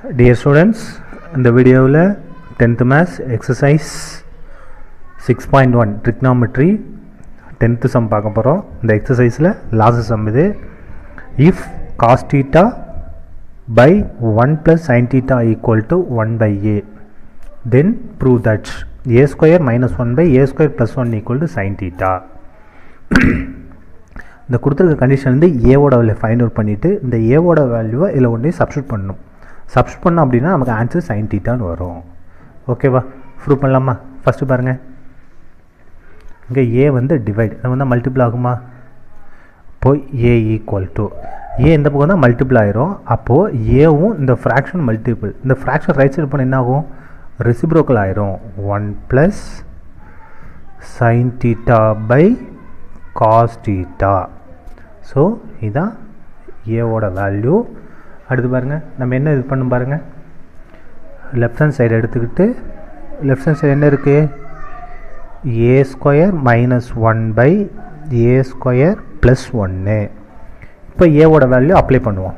dear students இந்த வீடியோவில் tenth maths exercise six point one trigonometry tenth sum பார்க்க போகிறோம் இந்த எக்ஸசைஸில் லாஸ்ட் சம் இது if cos theta by one plus sin theta equal to one by A then prove that A square minus one by A square plus one equal to sin theta இந்த கொடுத்துருக்க condition வந்து ஏவோட value find out பண்ணிவிட்டு இந்த ஏவோட வேல்யூவை இதில் ஒன்றே சப்ஸ்டியூட் பண்ணணும் சப்ஸ்டியூட் பண்ணோம் அப்படின்னா நமக்கு ஆன்சர் சைன் டீட்டான்னு வரும் ஓகேவா ப்ரூவ் பண்ணலாமா ஃபஸ்ட்டு பாருங்கள் இங்கே ஏ வந்து டிவைட் அது வந்து மல்டிபிள் ஆகுமா அப்போது ஏ ஈக்குவல் டு ஏ இந்த பக்கம் தான் மல்டிபிள் ஆயிரும் அப்போது ஏவும் இந்த ஃப்ராக்ஷன் மல்டிபிள் இந்த ஃப்ராக்ஷன் ரைட் சைடு பண்ண என்ன ஆகும் ரெசிப்ரோக்கல் ஆயிரும் one plus sin theta by cos theta so இதுதான் ஏவோட வேல்யூ அடுத்து பாருங்கள் நம்ம என்ன இது பண்ணும் பாருங்கள் லெஃப்ட் ஹேண்ட் சைடு எடுத்துக்கிட்டு லெஃப்ட் ஹேண்ட் சைடு என்ன இருக்குது A square minus one by A square plus ஒன்று இப்போ ஏவோட வேல்யூ அப்ளை பண்ணுவோம்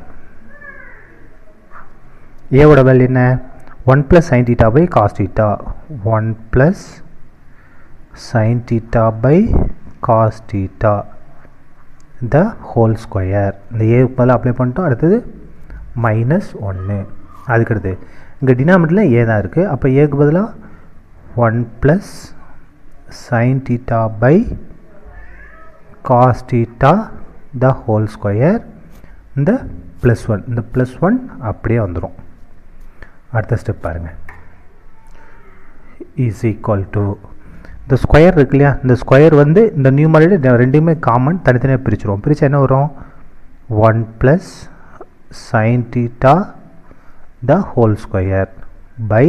ஏவோட வேல்யூ என்ன one plus sin theta by cos theta one plus sin theta by cos theta the whole square இந்த A பதில் அப்ளை பண்ணிட்டோம் அடுத்தது மைனஸ் ஒன்று அதுக்கடுத்து இங்கே டினாமினேட்டில் ஏ தான் இருக்குது அப்போ ஏக்கு பதிலாக one plus sin theta by cos theta the whole square இந்த ப்ளஸ் ஒன் இந்த ப்ளஸ் ஒன் அப்படியே வந்துடும் அடுத்த ஸ்டெப் பாருங்கள் இஸ் ஈக்குவல் டு இந்த ஸ்கொயர் இருக்கு இல்லையா இந்த ஸ்கொயர் வந்து இந்த நியூமரேட்டர் ரெண்டுமே காமன் தனித்தனியாக பிரிச்சிருவோம் பிரித்து என்ன வரும் one plus sin theta the whole square by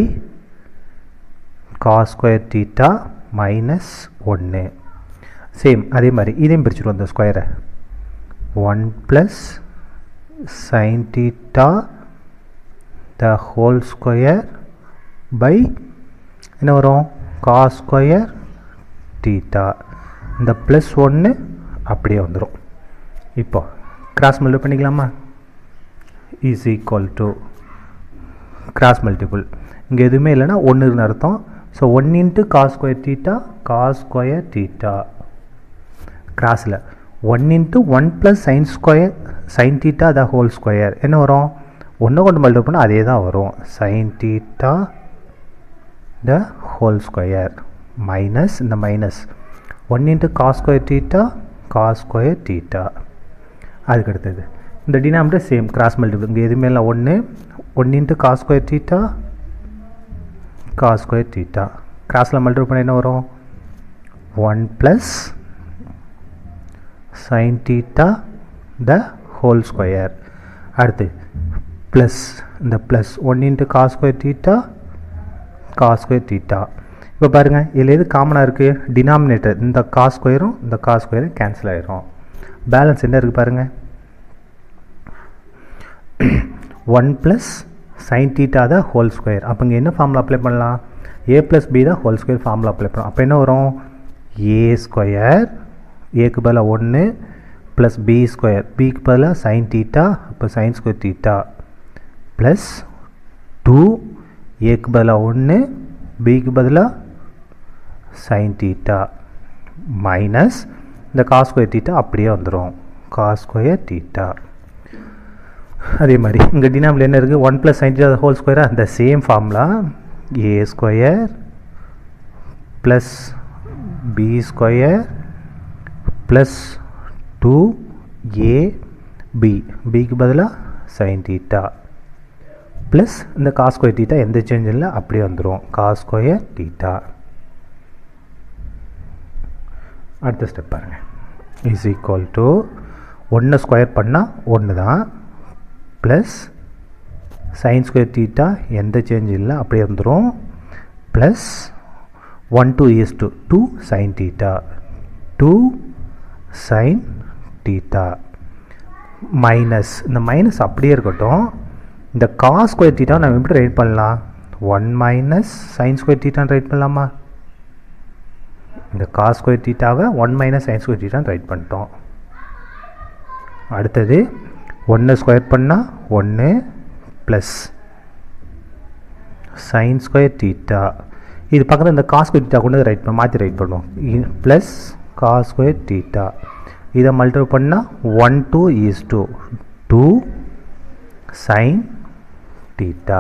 cos square theta minus ஒன்று சேம் அதே மாதிரி இதையும் பிரிச்சுருவோம் இந்த ஸ்கொயரை one plus sin theta the whole square by என்ன வரும் காஸ் ஸ்கொயர் டீட்டா இந்த ப்ளஸ் ஒன்று அப்படியே வந்துடும் இப்போ கிராஸ் மல்டிபிள் பண்ணிக்கலாமா is equal to cross multiple இங்கே எதுவுமே இல்லைன்னா ஒன்றுன்னு அர்த்தம் so one into cos square theta cos square theta கிராஸில் one into one plus sin square sin theta the whole square என்ன வரும் ஒன்று கொண்டு மல்டிபிள் பண்ணால் அதே தான் வரும் sin theta the whole square minus இந்த minus one into cos square theta cos square theta அதுக்கு அடுத்தது இந்த டினாமினேட்டர் சேம் கிராஸ் மல்டிபிள் இங்கே எதுவுமே இல்லை ஒன்று one into cos square theta cos square theta கிராஸில் மல்டிபிள் பண்ண என்ன வரும் one plus sin theta the whole square அடுத்து ப்ளஸ் இந்த plus one into cos square theta cos square theta இப்போ பாருங்கள் இதில் எது காமனாக இருக்குது டினாமினேட்டர் இந்த காஸ் ஸ்கொயரும் இந்த காஸ் ஸ்கொயரும் கேன்சல் ஆகிரும் பேலன்ஸ் என்ன இருக்குது பாருங்கள் one plus sin theta the whole square அப்போ இங்கே என்ன ஃபார்முலா அப்ளை பண்ணலாம் ஏ ப்ளஸ் பி தான் ஹோல் ஸ்கொயர் ஃபார்முலா அப்ளை பண்ணலாம் அப்போ என்ன வரும் ஏ ஸ்கொயர் ஏக்கு பதிலாக ஒன்று ப்ளஸ் பி ஸ்கொயர் பிக்கு பதிலாக சைன் டீட்டா அப்போ sin square theta plus two ஏக்கு பதிலாக ஒன்று பிக்கு பதிலாக சைன் டீட்டா மைனஸ் இந்த காஸ் ஸ்கொயர் டீட்டா அப்படியே வந்துடும் காஸ் ஸ்கொயர் டீட்டா அதே மாதிரி இங்கே டினாமில் என்ன இருக்குது one plus sin theta whole ஸ்கொயராக அந்த same formula A square plus B square plus two A B பிக்கு பதிலாக சைன் டீட்டா ப்ளஸ் இந்த காஸ் ஸ்கொயர் டீட்டா எந்த சேஞ்ச் இல்லை அப்படியே வந்துடும் காஸ் ஸ்கொயர் டீட்டா அடுத்த ஸ்டெப் பாருங்கள் இஸ் ஈக்குவல் டு ஒன்று ஸ்கொயர் பண்ணால் ஒன்று தான் ப்ளஸ் சைன் ஸ்கொயர் டீட்டா எந்த சேஞ்ச் இல்லை அப்படியே வந்துடும் plus one two is two two sin theta two sin theta minus இந்த மைனஸ் அப்படியே இருக்கட்டும் இந்த காஸ் ஸ்கொயர் டீட்டா நம்ம எப்படி ரைட் பண்ணலாம் ஒன் மைனஸ் சைன் ஸ்கொயர் டீட்டான்னு ரைட் பண்ணலாமா இந்த காஸ் ஸ்கொயர் டீட்டாவை ஒன் மைனஸ் சைன் ஸ்கொயர் டீட்டான்னு ரைட் பண்ணிட்டோம் அடுத்தது ஒன்று ஸ்கொயர் பண்ணால் ஒன்று ப்ளஸ் சைன் ஸ்கொயர் தீட்டா இது பக்கத்தில் இந்த காஸ் ஸ்கொயர் தீட்டா கொண்டு ரைட் மாற்றி ரைட் பண்ணுவோம் ப்ளஸ் காஸ் ஸ்கொயர் தீட்டா இதை மல்டிபிள் பண்ணால் one two is two two sin theta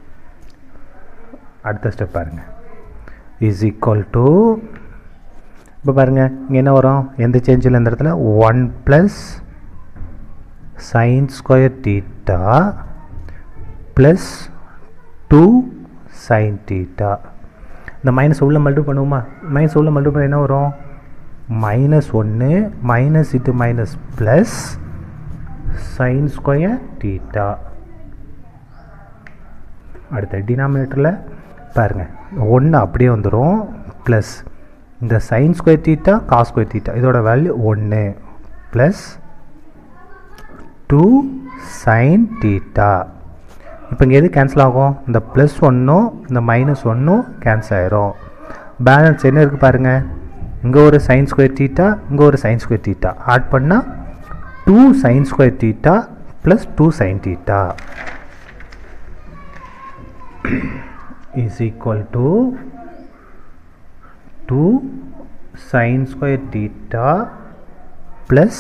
அடுத்த ஸ்டெப் பாருங்கள் இஸ் ஈக்குவல் டு இப்போ பாருங்கள் இங்கே என்ன வரும் எந்த சேஞ்சில் இந்த இடத்துல one plus sin square theta plus two sin theta இந்த மைனஸ் உள்ள மல்டிபிள் பண்ணுவோமா மைனஸ் உள்ள மல்டிபிள் என்ன வரும் மைனஸ் ஒன்று மைனஸ் இட்டு minus plus sin square theta அடுத்த டினாமினேட்டரில் பாருங்கள் ஒன்று அப்படியே வந்துடும் ப்ளஸ் இந்த sin square theta cos square theta இதோட வேல்யூ ஒன்று ப்ளஸ் டூ சைன் தீட்டா இப்போ இங்கே எது கேன்சல் ஆகும் இந்த ப்ளஸ் ஒன்றும் இந்த மைனஸ் ஒன்றும் கேன்சல் ஆயிரும் பேலன்ஸ் என்ன இருக்குது பாருங்கள் இங்கே ஒரு சைன் ஸ்கொயர் தீட்டா இங்கே ஒரு சைன் ஸ்கொயர் தீட்டா ஆட் பண்ணால் two sin square theta plus two sin theta is equal to 2 sin square theta plus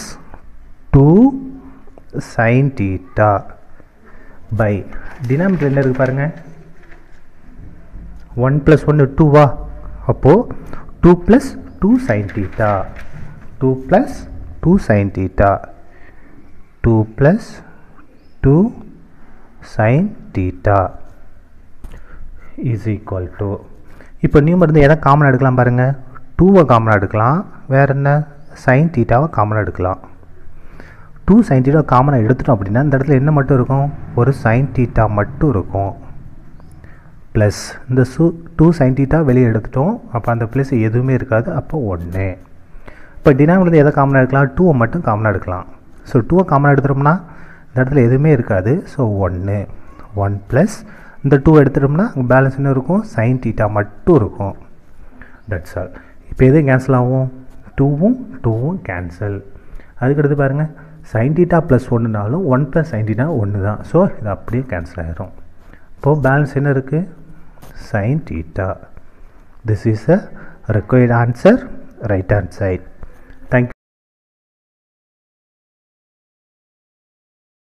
2 sin theta by denominator என்ன இருக்கு பாருங்க 1 plus 1 2 வா அப்போ 2 plus 2 sin theta 2 plus 2 sin theta 2 plus 2 sin theta is equal to இப்போ நியூமர் இருந்து எதை common எடுக்கலாம் பாருங்கள் டூவை காமன் எடுக்கலாம் வேறு என்ன சைன் தீட்டாவை காமனாக எடுக்கலாம் டூ சைன் தீட்டா காமனாக எடுத்துட்டோம் அப்படின்னா இந்த இடத்துல என்ன மட்டும் இருக்கும் ஒரு சைன் தீட்டா மட்டும் இருக்கும் ப்ளஸ் இந்த சு டூ சைன் தீட்டா வெளியே எடுத்துட்டோம் அப்போ அந்த ப்ளஸ் எதுவுமே இருக்காது அப்போ ஒன்று இப்போ டினாமினேட்டர் எதை காமனாக எடுக்கலாம் டூவை மட்டும் காமனாக எடுக்கலாம் ஸோ டூவை காமனாக எடுத்துட்டோம்னா இந்த இடத்துல எதுவுமே இருக்காது ஸோ ஒன்று ஒன் ப்ளஸ் இந்த டூ எடுத்துட்டோம்னா பேலன்ஸ் என்ன இருக்கும் சைன் தீட்டா மட்டும் இருக்கும் தட்ஸ் ஆல் இப்போ எது கேன்சல் ஆகும் டூவும் டூவும் கேன்சல் அதுக்கடுத்து பாருங்கள் சைன் தீட்டா ப்ளஸ் ஒன்றுனாலும் ஒன் ப்ளஸ் சைன் தீட்டா ஒன்று தான் ஸோ இது அப்படியே கேன்சல் ஆகிரும் இப்போது பேலன்ஸ் என்ன இருக்குது sin theta this is a required answer right hand side